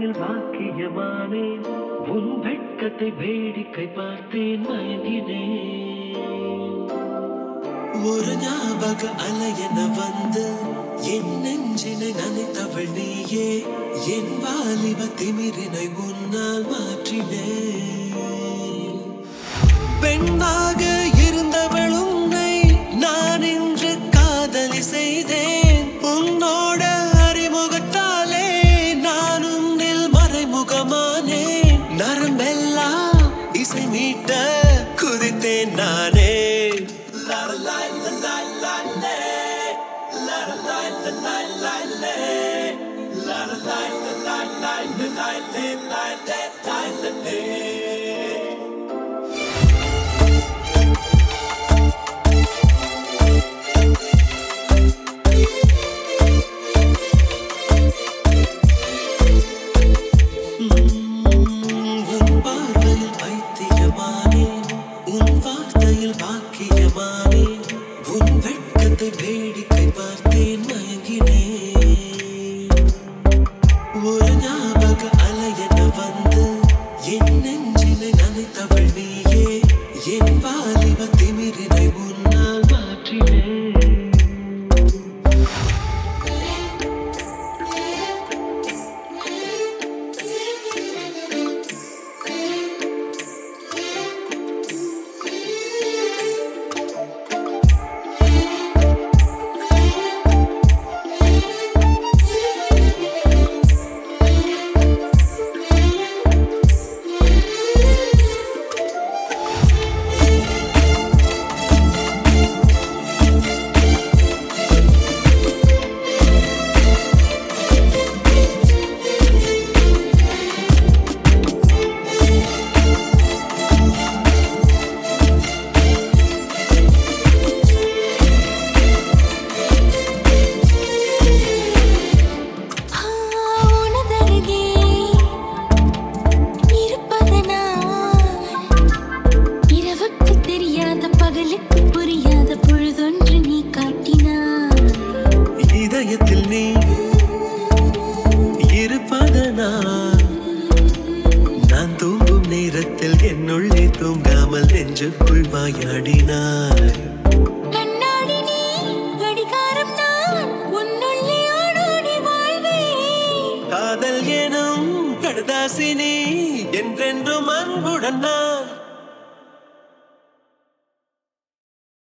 வெட்கத்தில் வாக்கியமானேன் உன் வெட்கத்தை வேடிக்கை பார்த்தேன் மயங்கினேன் ஒரு ஞாபக அலையென வந்து என் நெஞ்சினை நனைத்தவள் நீயே என் வாலிப திமிரினை உன்னால் மாற்றினேன் பெண்ணாக இருந்தவள் உன்னை நான் இன்று காதலி செய்தேன் உன்னோட அறிமுகத்தாலே நான் உன்னில் மறைமுகமானேன் நரம்பெல்லாம் இசை மீட்ட குதித்தேன் நானே La la la la la la La la la la la la La la la la la la la la la la la உன் பார்வையில் பைத்தியமானேன் உன் வார்த்தையில் வாக்கியமானேன் உன் வெட்கத்தை வேடிக்கை பார்த்தேன் மயங்கினேன் ஒரு ஞாபக அலையென வந்து என் நெஞ்சினை நனைத்தவள் நீயே என் வாலிப திமிரினை உன்னால் மாற்றினேன் உனதருகே இருப்பதனால் இரவுக்கு தெரியாத பகலுக்கு புரியாத பொழுதொன்று நீ காட்டினாய் இதயத்தில் நீ இருப்பதனால் நான் தூங்கும் நேரத்தில் என்னுள்ளே தூங்காமல் நெஞ்சுக்குள் வாயாடினாய் கண்ணாடி நீ கடிகாரம் நான் உன்னுள்ளே ஓடோடி வாழ்வேன் காதல் எனும் கடதாசினி என்றென்றும் அன்புடன் நான்